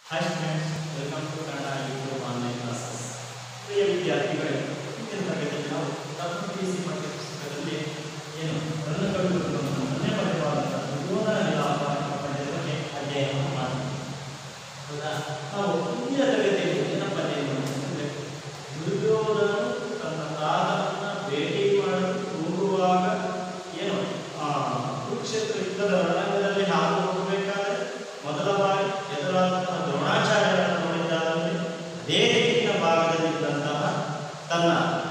Hi friends welcome to Kannada YouTube online classes ಪ್ರಿಯ ವಿದ್ಯಾರ್ಥಿಗಳೇ ಇಂದಿನ ತರಗತಿಯಲ್ಲಿ ನಾವು ಪ್ರಥಮ ಪಿ ಸಿ ಪಠ್ಯಪುಸ್ತಕದಲ್ಲಿ ಏನು ರನ್ನಕವಿ ಮೊನ್ನೆ ಬರೆಯವಾದಂಥ ದುರ್ಯೋಧನ ವಿಲಾಪ ಎಂಬ ಪದ್ಯದ ಬಗ್ಗೆ ಅಧ್ಯಯನ ಮಾಡ್ತೀವಿ ಹೌದಾ ನಾವು ಇಂದಿನ ತರಗತಿಯಲ್ಲಿ ಏನಪ್ಪ ಅಧ್ಯಯನ ಮಾಡ್ತೀವಿ ದುರ್ಯೋಧನನು ತನ್ನ ತಾತನನ್ನ ಭೇಟಿ ಮಾಡಲು ಹೋಗುವಾಗ ಏನು ಆ ಕುರುಕ್ಷೇತ್ರ ಯುದ್ಧದ ರಣರಂಗದಲ್ಲಿ ಹಾದು ಹೋಗಬೇಕಾದ್ರೆ ಮೊದಲ ಬಾರಿ ಎದುರಾದಂತಹ ದ್ರೋಣಾಚಾರ್ಯರನ್ನು ನೋಡಿದ್ದಾದಲ್ಲಿ ಅದೇ ದಿಕ್ಕಿನ ಭಾಗದಲ್ಲಿದ್ದಂತಹ ತನ್ನ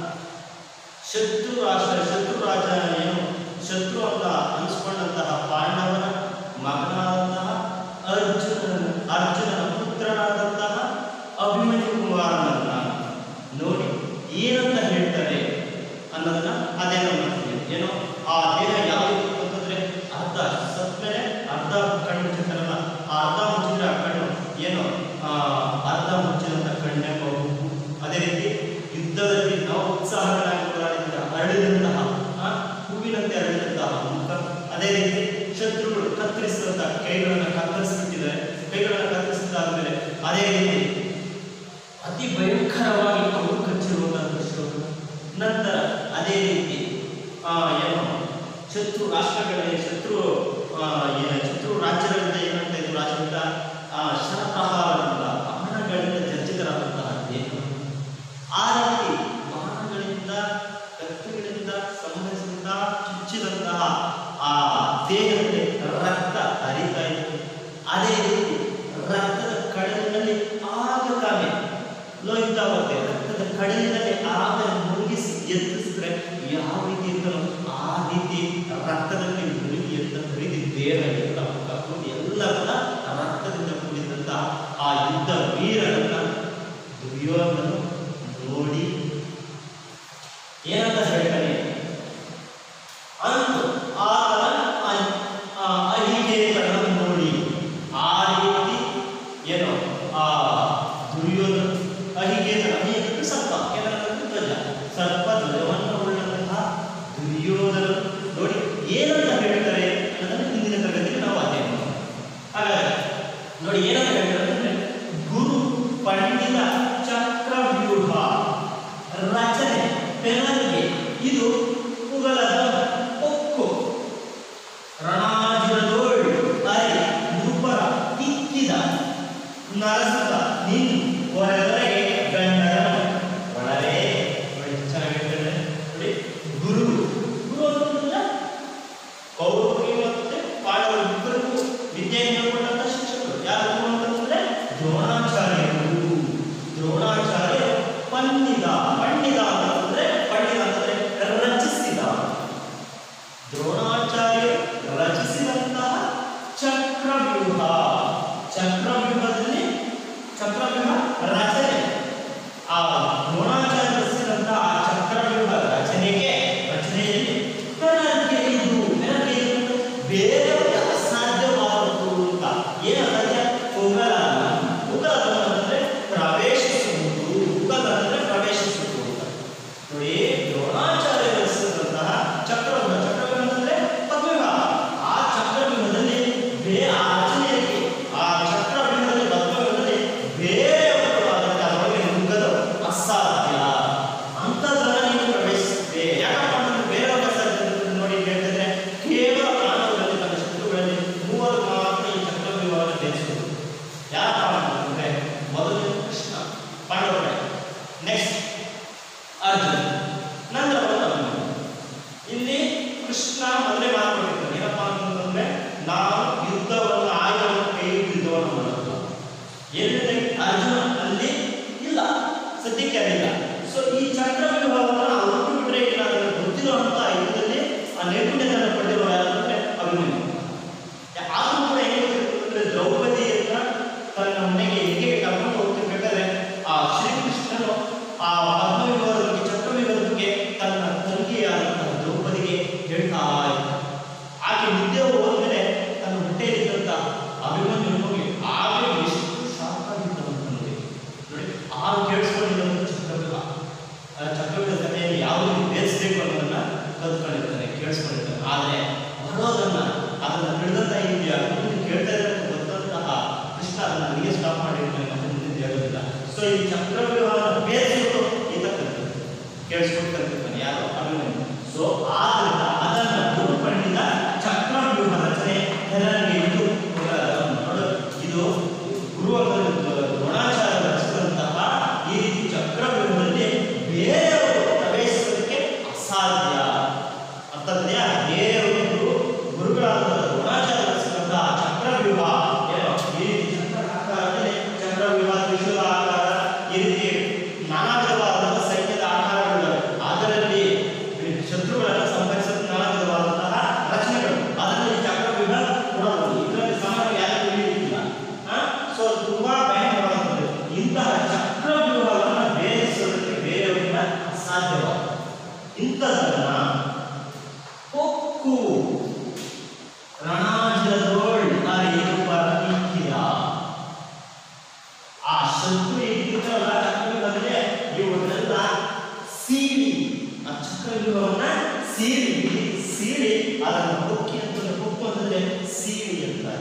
ಶತ್ರು ರಾಷ್ಟ್ರ ಶತ್ರು ರಾಜ ಏನು ಶತ್ರು ಅಂತ ಅನಿಸ್ಕೊಂಡಂತಹ ಪಾಂಡವನ ಮಗನಾದಂತಹ ಅರ್ಜುನ ಅರ್ಜುನನ ಪುತ್ರನಾದಂತಹ ಅಭಿಮನ್ಯು ಕುಮಾರನನ್ನ ನೋಡಿ ಏನಂತ ಹೇಳ್ತಾರೆ ಅನ್ನೋದನ್ನ ಅಧ್ಯಯನ ಮಾಡ್ತೀವಿ ಏನೋ ಆ ದೇಹ ಯಾವ ರೀತಿ ಅಂತಂದ್ರೆ ಅರ್ಧ ಸತ್ಮೇಲೆ ಅರ್ಧ ಕಣ್ಣು ಮುಚ್ಚಿರ್ತಾರಲ್ಲ ಆ ಅರ್ಧ ಮುಚ್ಚಿದ್ರೆ ಆ ಕಣ್ಣು ಏನು ಆ ಅರ್ಧ ಮುಚ್ಚಿದಂತ ಕಣ್ಣೆ ಮಗು ಅದೇ ರೀತಿ ಯುದ್ಧದಲ್ಲಿ ನಾವು ಉತ್ಸಾಹಗಳಾಗಿ ಹೋರಾಡಿದ ಅರಳಿದಂತಹ ಆ, ಹೂವಿನಂತೆ ಅರಳಿದಂತಹ ಮುಖ ಅದೇ ರೀತಿ ಶತ್ರುಗಳು ಕತ್ತರಿಸಿದಂತಹ ಕೈಗಳನ್ನು ಕತ್ತರಿಸಿಬಿಟ್ಟಿದ್ದಾರೆ ಕೈಗಳನ್ನು ಕತ್ತರಿಸಿದಾದ್ಮೇಲೆ ಅದೇ ರೀತಿ ಅತಿ ಭಯಂಕರವಾಗಿ ಅವರು ಕಚ್ಚಿರುವಂತಹ ದೃಶ್ಯಗಳು ನಂತರ ಅದೇ ರೀತಿ ಆ, ಏನು ಶತ್ರು ರಾಷ್ಟ್ರಗಳಲ್ಲಿ ಶತ್ರು ಆ, ಏನು ಶತ್ರು ರಾಜ್ಯಗಳಿಂದ ಏನಂತ ಇದು ರಾಜ್ಯದಿಂದ ಆ, ಶರಪ್ರಹಾರದಿಂದ ಬಾಣಗಳಿಂದ ಚರ್ಚಿತರಾದಂತಹ ದೇಹ ಆ ರೀತಿ ಬಾಣಗಳಿಂದ ಕತ್ತಿಗಳಿಂದ ಸಂಬಂಧಿಸಿದಂತಹ ಚುಚ್ಚಿದಂತಹ ಆ ದೇಹದಲ್ಲಿ ರಕ್ತ ಹರಿತಾ ಇತ್ತು ಅದೇ ರೀತಿ ರಕ್ತದ ಕಡಲಿನಲ್ಲಿ ಆಗ ತಾನೇ ಲೋಹಿತ ಬರುತ್ತೆ ರಕ್ತದ ಕಡಲಿನಲ್ಲಿ ಆಗ ಮುಳುಗಿಸಿ ಎತ್ತಿಸಿದ್ರೆ ಯಾವ ರೀತಿ ಇರ್ತನೋ ಆ ರೀತಿ ರಕ್ತದಲ್ಲಿ ಮುಳುಗಿ ಎತ್ತ ಹರಿದಿ ದೇಹ ಎಲ್ಲ ಮುಖ ಕೂಡಿ ಎಲ್ಲವನ್ನ ರಕ್ತದಿಂದ ಕೂಡಿದಂತ ಆ ಯುದ್ಧ ವೀರನನ್ನ ದುರ್ಯೋಧನನು ನೋಡಿ ಏನಂತ ಹೇಳ್ತಾನೆ ಅಂತು ಆತನ ಅ- ಆ ಅಹಿಕೇತನನ್ನು ನೋಡಿ ಆ ರೀತಿ ಏನು ಆ ದುರ್ಯೋಧನ ಅಹಿಕೇತನ ಅಹಿಕೇತನ ಸರ್ಪ ಕೇವಲ ಧ್ವಜ ಸರ್ಪ ಧ್ವಜವನ್ನು ಉಳ್ಳಂತಹ ದುರ್ಯೋಧನ ನೋಡಿ ಏನಂತ ಹೇಳ್ತಾರೆ ಅನ್ನೋದನ್ನು ಹಿಂದಿನ ತರಗತಿಯಲ್ಲಿ ನಾವು ಅಧ್ಯಯನ ಮಾಡೋಣ ಹಾಗಾದ್ರೆ ನೋಡಿ ಏನಂತ ಹೇಳ್ತಾರೆ ಅಂದ್ರೆ ಗುರು ಪಂಡಿತ ಚಕ್ರವ್ಯೂಹ ರಚನೆ ಪೆನಲ್ಗೆ ಇದು ಉಗಲದ ಒಕ್ಕು ರಣಾಜಿರದೋಳ್ ಅರೆ ನೃಪರ ಇಕ್ಕಿದ ನರಸದ ನಿನ್ ಹೊರಗಡೆಗೆ ಗಂಡರ ಒಳರೇ ನೋಡಿ ಎಷ್ಟು ಚೆನ್ನಾಗಿ ಹೇಳ್ತಾರೆ ನೋಡಿ ಗುರು ಗುರು ಅಂತಂದ್ರೆ ಕೌರವರಿಗೆ ಮತ್ತೆ ಪಾಂಡವರು ಇಬ್ಬರಿಗೂ ವಿದ್ಯೆಯನ್ನು ಹೇಳ್ಕೊಟ್ಟಂತ ಶಿಕ್ಷಕರು ಯಾರು ಗುರು ಅಂತಂದ್ರೆ ದ್ರೋಣಾಚಾರ್ಯರು ದ್ರೋಣಾಚಾರ್ಯ ಪಂಡಿತ ಪಂಡಿತ ಅಂತಂದ್ರೆ ಪಂಡಿತ ಅಂತಂದ್ರೆ ರಚಿಸಿದ ದ್ರೋಣಾಚಾರ್ಯ ರಚಿಸಿದಂತಹ ಚಕ್ರವ್ಯೂಹ ಚಕ್ರವ್ಯೂಹದಲ್ಲಿ ಚಕ್ರವ್ಯೂಹ ರಚನೆ ಆ ದ್ರೋಣಾಚಾರ್ಯ ರಚಿಸಿದಂತಹ ಆ ಚಕ್ರವ್ಯೂಹ ರಚನೆಗೆ ರಚನೆಯಲ್ಲಿ ನನಗೆ ಇದು ನನಗೆ ಇದು ಬೇರೆ ಅಸಾಧ್ಯವಾದದ್ದು ಅಂತ ಏನು ಅಸಾಧ್ಯ ಉಗಲ ಉಗಲ ಅಂತಂದ್ರೆ ಪ್ರವೇಶಿಸುವುದು ಉಗಲ ಅಂದ್ರೆ ಪ್ರವೇಶಿಸುವುದು ಅಂತ ನೋಡಿ ದ್ರೋಣಾಚಾರ್ಯ ರಚಿಸಿದಂತಹ ಚಕ್ರವ್ಯೂಹ ಚಕ್ರವ್ಯೂಹ ಅಂತಂದ್ರೆ ಪದ್ಮವ್ಯೂಹ ಆ ಚಕ್ರವ್ಯೂಹದಲ್ಲಿ ಬೇ ಆ ರಚನೆಯಲ್ಲಿ ಆ ಚಕ್ರವ್ಯೂಹದಲ್ಲಿ ಪದ್ಮವ್ಯೂಹದಲ್ಲಿ ಬೇರೆಯವರು ಅದಕ್ಕೆ ಅದರೊಳಗೆ ನುಗ್ಗದ ಅಸಾಧ್ಯ ಅಂಥದ್ದನ್ನ ನೀನು ಪ್ರವೇಶಿಸುತ್ತೆ ಯಾಕಪ್ಪ ಅಂತಂದ್ರೆ ಬೇರೆಯವ್ರ ಅಸಾಧ್ಯ ಅಂತ ನೋಡಿ ಹೇಳ್ತಿದ್ರೆ ಕೇವಲ ಪಾಂಡವರಲ್ಲಿ ತನ್ನ ಶತ್ರುಗಳಲ್ಲಿ ಮೂವರು ಮಾತ್ರ ಈ ಚಕ್ರವ್ಯೂಹವನ್ನು ಧರಿಸುವುದು ಯಾರಪ್ಪ ಅಂತಂದ್ರೆ ಮೊದಲು ಕೃಷ್ಣ ಪಾಂಡವರೇ ನೆಕ್ಸ್ಟ್ ಅರ್ಜುನ ನಂತರ ಬಂದ ಅಭಿಮನ್ಯು. ಇಲ್ಲಿ ಕೃಷ್ಣ ಮೊದಲೇ ಮಾತನಾಡಿರ್ತಾನೆ ಏನಪ್ಪ ಅಂತಂದ್ರೆ ನಾವು ಯುದ್ಧವನ್ನು ಆಯುಧವನ್ನು ಕೈ ಹಿಡಿದು ಯುದ್ಧವನ್ನು ಮಾಡೋದು ಎಲ್ಲಿದೆ ಅರ್ಜುನ ಅಲ್ಲಿ ಇಲ್ಲ ಸದ್ಯಕ್ಕೆ ಅಲ್ಲಿಲ್ಲ ಸೊ ಈ ಚಕ್ರವ್ಯೂಹವನ್ನು ನಾವು ಹುಟ್ಟು ಬಿಟ್ರೆ ಇಲ್ಲ ಅದನ್ನು ಗೊತ್ತಿರುವಂತ ಯುದ್ಧದಲ್ಲಿ ಆ ನೈಪುಣ್ಯತೆಯನ್ನು ಪಡೆದಿರುವ ಯಾರಂದ್ರೆ ಅಭಿಮನ್ಯು ಆದ್ರೂ ಕೂಡ ಏನು ಅಂದ್ರೆ ದ್ರೌಪದಿಯನ್ನ ತನ್ನ ಮನೆಗೆ ಹೇಗೆ ಕರ್ಕೊಂಡು ಹೋಗ್ತಿರ್ಬೇಕಾದ್ರೆ ಆ ಶ್ರೀಕೃಷ್ಣನು ಆ ಪದ್ಮವ್ಯೂಹದ ಬಗ್ಗೆ ಚಕ್ರವ್ಯೂಹದ ಬಗ್ಗೆ ತನ್ನ ತಂಗಿಯಾದಂತಹ ದ್ರೌಪದಿಗೆ ಹೇಳ್ತಾ ಇದ್ದ ಆಕೆ ನಿದ್ದೆ ಹೋದ್ಮೇಲೆ ತನ್ನ ಹೊಟ್ಟೆಯಲ್ಲಿದ್ದಂತ ಅಭಿಮನ್ಯು ಹೋಗಿ ಆಗಲೇ ಎಷ್ಟು ಶಾಕ್ ಆಗಿದ್ದವಂತ ನೋಡಿ ನೋಡಿ ಆಗ ಕೇಳಿಸ್ಕೊಂಡಿದ್ದಂತ ಚಕ್ರವ್ಯೂಹ ಆ ಚಕ್ರವ್ಯೂಹ ಕಥೆಯಲ್ಲಿ ಯಾವ ರೀತಿ ಬೇಯಿಸಬೇಕು ಅನ್ನೋದನ್ನ ಕಲ್ತ್ಕೊಂಡಿರ್ತಾನೆ ಕೇಳಿಸ್ಕೊಂಡಿರ್ತಾನೆ ಆದರೆ ಬರೋದನ್ನ ಅದನ್ನ ತಿಳಿದಂತ ಈ ಅಭಿಮನ್ಯು ಕೇಳ್ತಾ ಇದ್ರೆ ಗೊತ್ತಂತಹ ಕೃಷ್ಣ ಅದನ್ನ ಅಲ್ಲಿಗೆ ಸ್ಟಾಪ್ ಮಾಡಿ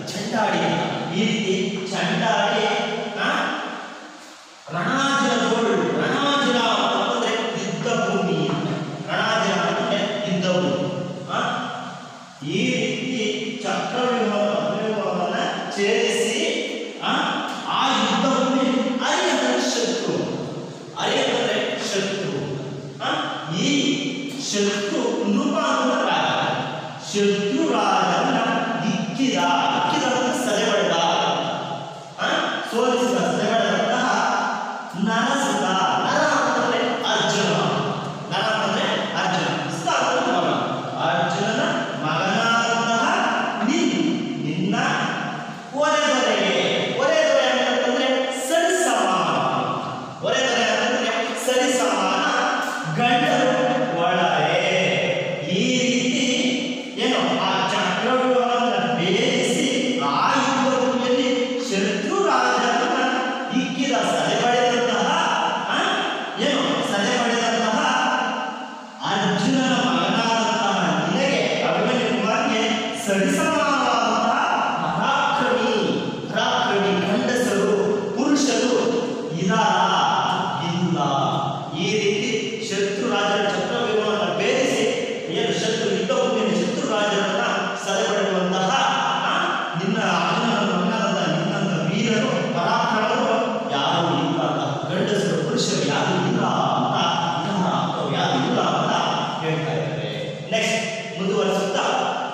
ಚಂಡಾಡಿ ಅಂತ. ಈ ರೀತಿ ಚಂಡಾಡಿ ಆ, ರಣಾಜಿರದೋಳು ರಣಾಜಿರ ಅಂತಂದ್ರೆ ಯುದ್ಧ ಭೂಮಿ ಅಂತ. ರಣಾಜಿರ ಅಂದ್ರೆ ಯುದ್ಧ ಭೂಮಿ ಆ? ಈ ರೀತಿ ಚಕ್ರವ್ಯೂಹವನ್ನ ಛೇದಿಸಿ ಆ ಆ ಯುದ್ಧ ಭೂಮಿ ಅರಿಯದ ಶತ್ರು ಅರಿಯಂದ್ರೆ ಶತ್ರು ಆ? ಈ ಶತ್ರು ನೃಪ ಅನ್ನುವ ರಾಜ ಶತ್ರು ರಾಜನ ಇಕ್ಕಿದ ಇಕ್ಕಿದ ಅಂದ್ರೆ ಸದೆಬಡಿದ ಆ? ಸೋಲಿಸಿದ ಸದೆಬಡಿದಂತಹ ನರಸುತ ನರ ಅಂತಂದ್ರೆ ಅರ್ಜುನ ನರ ಅಂತಂದ್ರೆ ಅರ್ಜುನ ಸುತ ಅಂತಂದ್ರೆ ಮಗ ಅರ್ಜುನನ ಮಗನಾದಂತಹ ನೀನು ನಿನ್ನ ಒರೆದೊರೆಗೆ ಒರೆದೊರೆ ಅಂತಂದ್ರೆ ಸರಿಸಮಾನ ಒರೆದೊರೆ ಅಂತಂದ್ರೆ ಸರಿಸಮಾನ ಗಂಡರು ಒಳಗೆ ಈ ರೀತಿ ಏನು ಆ ಚಕ್ರವ್ಯೂಹವನ್ನು ಭೇದಿಸಿ ಆ ಯುದ್ಧ ಭೂಮಿಯಲ್ಲಿ ಶತ್ರು ರಾಜರನ್ನ ಇಕ್ಕಿದ ಸದೆ ಪಡೆದಂತಹ ಆ, ಏನು ಸದೆ ಪಡೆದಂತಹ ಅರ್ಜುನನ ಮಗನಾದಂತಹ ನಿನಗೆ ಅಭಿಮನ್ಯು ಕುಮಾರ್ಗೆ ಸರಿಸಮಾನವಾದಂತಹ ಪರಾಕ್ರಮಿ ಪರಾಕ್ರಮಿ ಗಂಡಸರು ಪುರುಷರು ಇದಾರ ಇಲ್ಲ ಈ ರೀತಿ ಶತ್ರು ರಾಜರ ಚಕ್ರವ್ಯೂಹವನ್ನು ಭೇದಿಸಿ ಏನು ಶತ್ರು ಯುದ್ಧ ಭೂಮಿಯಲ್ಲಿ ಶತ್ರು ರಾಜರನ್ನ ಸದೆಪಡೆಯುವಂತಹ ಆ, ನಿನ್ನ ಅರ್ಜುನನ ಮಗನಾದ ನಿನ್ನಂತ ವೀರರು ಪರಾಕ್ರಮರು ಯಾರು ಇಲ್ಲ ಅಂತ ಗಂಡಸರು ಪುರುಷರು ಯಾರು ಇಲ್ಲ ಅಂತ ಇತರ ಅರ್ಥವು ಯಾರು ಇಲ್ಲ ಅಂತ ಹೇಳ್ತಾ ಇದ್ದಾರೆ ನೆಕ್ಸ್ಟ್ ಮುಂದುವರಿಸುತ್ತಾ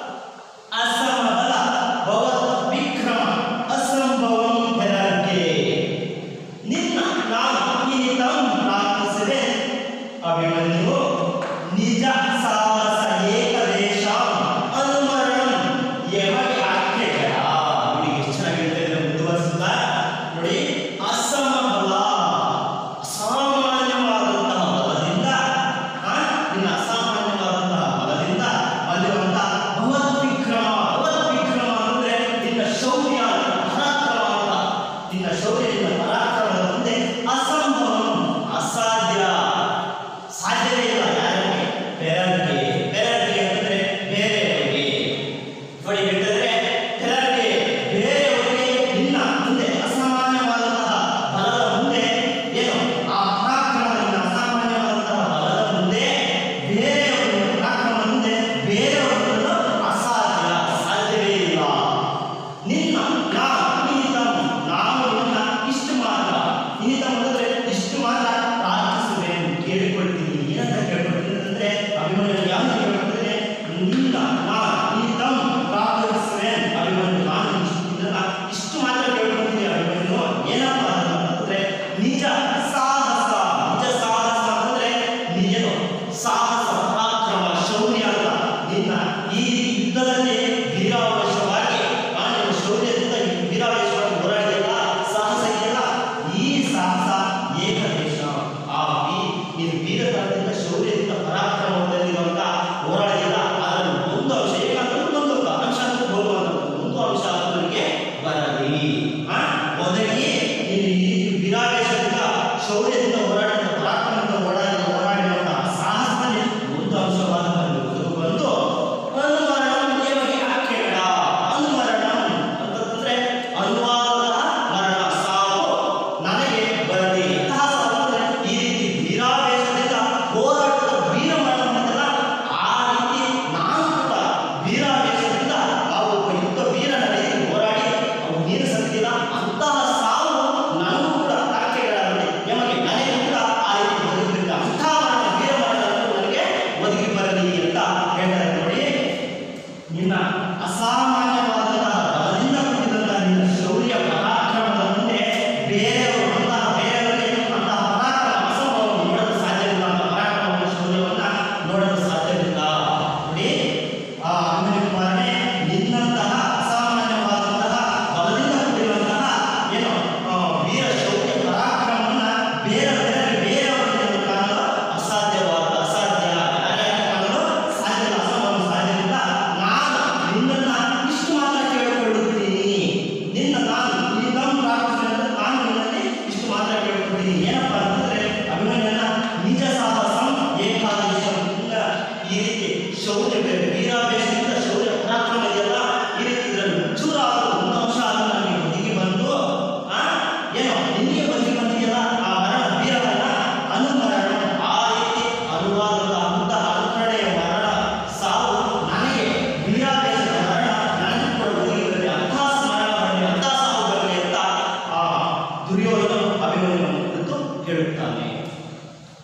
ಅಸಮಬಲ ಭಗವತ್ ವಿಕ್ರಮ ಅಸಂಭವಂ ಹೆರರ್ಗೆ ನಿನ್ನ ನಾನು ಈತಂ ಪ್ರಾರ್ಥಿಸಿದೆ ಅಭಿಮನ್ಯು ನಿಜ ಸಾಹಸ ಏಕದೇಶ ಅನುಮರಣಂ ಯಮಗೆ ಆಜ್ಞೆಗಳ ನೋಡಿ ಎಷ್ಟು ಚೆನ್ನಾಗಿ ಹೇಳ್ತಾ ಇದ್ದಾರೆ ಮುಂದುವರಿಸುತ್ತಾ ನೋಡಿ ಅಸಮಬಲ ಅಸಾಮಾನ್ಯವಾದಂತಹ ಬಲದಿಂದ ಆ, ನಿನ್ನ ಅಸಾಮಾನ್ಯವಾದಂತಹ ಬಲದಿಂದ ಅಲ್ಲಿರುವಂತಹ ಭಗವತ್ ವಿಕ್ರಮ ಭಗವತ್ ವಿಕ್ರಮ ಅಂದ್ರೆ ನಿನ್ನ ಶೌರ್ಯ ಪರಾಕ್ರಮ ಅಂತ ನಿನ್ನ ಶೌರ್ಯ ನಿನ್ನ ಪರಾಕ್ರಮದ ಮುಂದೆ ಅಸಂಭವ ಅಸಾಧ್ಯ ಸಾಧ್ಯವೇ ಇಲ್ಲ ಯಾರಿಗೆ ಬೇರೆಯವರಿಗೆ ಬೇರೆಯವರಿಗೆ ಅಂತಂದ್ರೆ ಬೇರೆಯವರಿಗೆ ನೋಡಿ ಹೇಳಿದ್ರೆ ಕೆಲವರಿಗೆ ಬೇರೆಯವರಿಗೆ ನಿನ್ನ ಮುಂದೆ ಅಸಾಮಾನ್ಯವಾದಂತಹ ಬಲದ ಮುಂದೆ ಏನು ಆ ಪರಾಕ್ರಮ ನಿನ್ನ ಅಸಾಮಾನ್ಯವಾದಂತಹ ಬಲದ ಮುಂದೆ ಬೇರೆಯವರ ಪರಾಕ್ರಮ ಮುಂದೆ ಬೇರೆಯವರನ್ನು ಅಸಾಧ್ಯ ಸಾಧ್ಯವೇ ಇಲ್ಲ ನಿನ್ನ ನಾನು ನಿಹಿತಂ ನಾನು ನಿನ್ನ ಇಷ್ಟು ಮಾತ್ರ ನಿಹಿತಂ ಅಂದ್ರೆ ಇಷ್ಟು ಮಾತ್ರ ಪ್ರಾರ್ಥಿಸುವೆನು ಕೇಳಿಕೊಳ್ತೀನಿ ಏನಂತ ಕೇಳ್ಕೊಳ್ತೀನಿ ಅಂದ್ರೆ ಅಭಿಮನ್ಯು ಯಾರು ಕೇಳ್ಕೊಳ್ತೀನಿ ನಿನ್ನ ನಾನು ನಿಹಿತಂ ಪ್ರಾರ್ಥಿಸುವೆನು ಅಭಿಮನ್ಯು ನಾನು ಇಷ್ಟು ಇದನ್ನ ಇಷ್ಟು ಮಾತ್ರ ಕೇಳ್ಕೊಳ್ತೀನಿ ಅಭಿಮನ್ಯು ಏನಪ್ಪ ಅಂತಂದ್ರೆ ನಿಜ ಸಾಹಸ ನಿಜ ಸಾಹಸ ಅಂದ್ರೆ ನೀನು ಸಾಹಸ ಪರಾಕ್ರಮ ಶೌರ್ಯ ಅಂತ ನಿನ್ನ ಈ ಯುದ್ಧದಲ್ಲಿ ವೀರಾವೇಶವಾಗಿ ನಾನು ಶೌರ್ಯದಿಂದ ಈ ವೀರಾವೇಶವಾಗಿ ಹೋರಾಡಿಲ್ಲ ಸಾಹಸ ಇದೆಯಲ್ಲ ಈ ಸಾಹಸ ಏಕದೇಶ ಆ ವಿ ನೀನು ವೀರತನದಿಂದ ಶೌರ್ಯದಿಂದ ಪರಾಕ್ರಮದಲ್ಲಿರುವಂತ ಹೋರಾಡಿಲ್ಲ ಅದರಲ್ಲಿ ಒಂದು ಅಂಶ ಏಕಂದ್ರೆ ಒಂದು ಅಂಶ ಅಂತ ಹೋಗುವಂಥದ್ದು ಒಂದು ಅಂಶ ಅವರಿಗೆ ಬರಲಿ ಆ ಮೊದಲಿಗೆ ನೀನು ಈ ವೀರಾವೇಶದಿಂದ ಶೌರ್ಯದಿಂದ ಹೋರಾಡಿದ ಪರಾಕ್ರಮದಿಂದ ಹೋರಾಡಿದ ಹೋರಾಡಿರುವಂತಹ ಸಾಹಸದಲ್ಲಿ ಒಂದು ಅಂಶವಾದವನ್ನು ತೆಗೆದುಕೊಂಡು ಅನುಮರಣಂ ದೇವಗೆ ಆಖ್ಯೆಗಳ ಅನುಮರಣಂ ಅಂತಂದ್ರೆ ಅನುವಾದ ಮರಣ ಸಾವು ನನಗೆ ಬರಲಿ ಇಂತಹ ಸಾವು ಅಂದ್ರೆ ಈ ರೀತಿ ವೀರಾವೇಶದಿಂದ ಹೋರಾಟದ ವೀರ ಮರಣ ಅಂತಲ್ಲ ಆ ರೀತಿ ನಾನು ಕೂಡ ವೀರಾವೇಶದಿಂದ ಆ ಒಬ್ಬ ಯುದ್ಧ ವೀರನ ರೀತಿ ಹೋರಾಡಿ ಅವನು ನೀರು ಸತ್ತಿಲ್ಲ ಅಂತಹ ಸಾವು ನನಗೂ ಕೂಡ ಆಖ್ಯೆಗಳಾಗಲಿ ಯಮಗೆ ನನಗೆ ಕೂಡ ಆ ರೀತಿ ಬದುಕಲಿಲ್ಲ ಅಂತಹ ಮರಣ ವೀರ ಮರಣ ನನಗೆ ಒದಗಿ ಬರಲಿ ಅಂತ ಹೇಳ್ತಾರೆ ನೋಡಿ ನಿನ್ನ ಅಸಾಮಾನ್ಯವಾದಂತಹ ಬಲದಿಂದ ಕೂಡಿದಂತಹ ನಿನ್ನ ಶೌರ್ಯ ಪರಾಕ್ರಮದ ಮುಂದೆ ಬೇರೆಯವರು ಅಂತಹ ಬೇರೆಯವರಿಗೆ ಅಂತಹ ಪರಾಕ್ರಮ ಅಸಂಭವ ನೋಡಲು ಸಾಧ್ಯವಿಲ್ಲ ಅಂತ ಪರಾಕ್ರಮ ಶೌರ್ಯವನ್ನ ನೋಡಲು ಸಾಧ್ಯವಿಲ್ಲ ನೋಡಿ ಆ ಅಭಿಮನ್ಯು ಕುಮಾರನೇ ನಿನ್ನಂತಹ ಅಸಾಮಾನ್ಯವಾದಂತಹ ಬಲದಿಂದ ಕೂಡಿರುವಂತಹ ಏನು ಆ, ವೀರ ಶೌರ್ಯ ಪರಾಕ್ರಮವನ್ನ ಬೇರೆ ಬೇರೆ ಬೇರೆಯವರಿಗೆ ಕಾಣಲು ಅಸಾಧ್ಯವಾದ ಅಸಾಧ್ಯ ಯಾರ್ಯಾರಿಗೆ ಕಾಣಲು ಸಾಧ್ಯ ಇಲ್ಲ ಅಸಂಭವ ಸಾಧ್ಯವಿಲ್ಲ ನಾನು ನಿನ್ನನ್ನ ಇಷ್ಟು ಮಾತ್ರ ಕೇಳಿಕೊಳ್ಳುತ್ತೀನಿ ನಿನ್ನ ನಾನು ಈ ನಮ್ಮ ಪ್ರಾರ್ಥನೆ ನಾನು ನಿನ್ನಲ್ಲಿ ಇಷ್ಟು ಮಾತ್ರ ಕೇಳಿಕೊಳ್ತೀನಿ ಏನಪ್ಪ ಅಂತಂದ್ರೆ ಅಭಿಮನ್ಯನ ನಿಜ ಸಾಹಸಂ ಏಕಾದೇಶಂ ನಿನ್ನ ಈ ರೀತಿ ಶೌರ್ಯ ವೀರಾವೇಶದಿಂದ ಶೌರ್ಯ ಪರಾಕ್ರಮ ಇದೆಯಲ್ಲ ಈ ರೀತಿ ಇದರಲ್ಲಿ ಚೂರಾದರೂ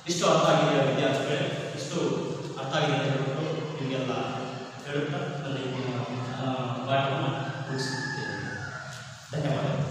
ಇಷ್ಟು ಅರ್ಥ ಆಗಿದೆಯಾ ವಿದ್ಯಾರ್ಥಿಗಳೇ ಇಷ್ಟು ಅರ್ಥ ಆಗಿದೆ ಅಂತ ಹೇಳ್ಬಿಟ್ಟು ನಿಮಗೆಲ್ಲ ಹೇಳುತ್ತಾ ನನ್ನ ಈ ಪಾಠವನ್ನು ಮುಗಿಸುತ್ತೇನೆ ಧನ್ಯವಾದಗಳು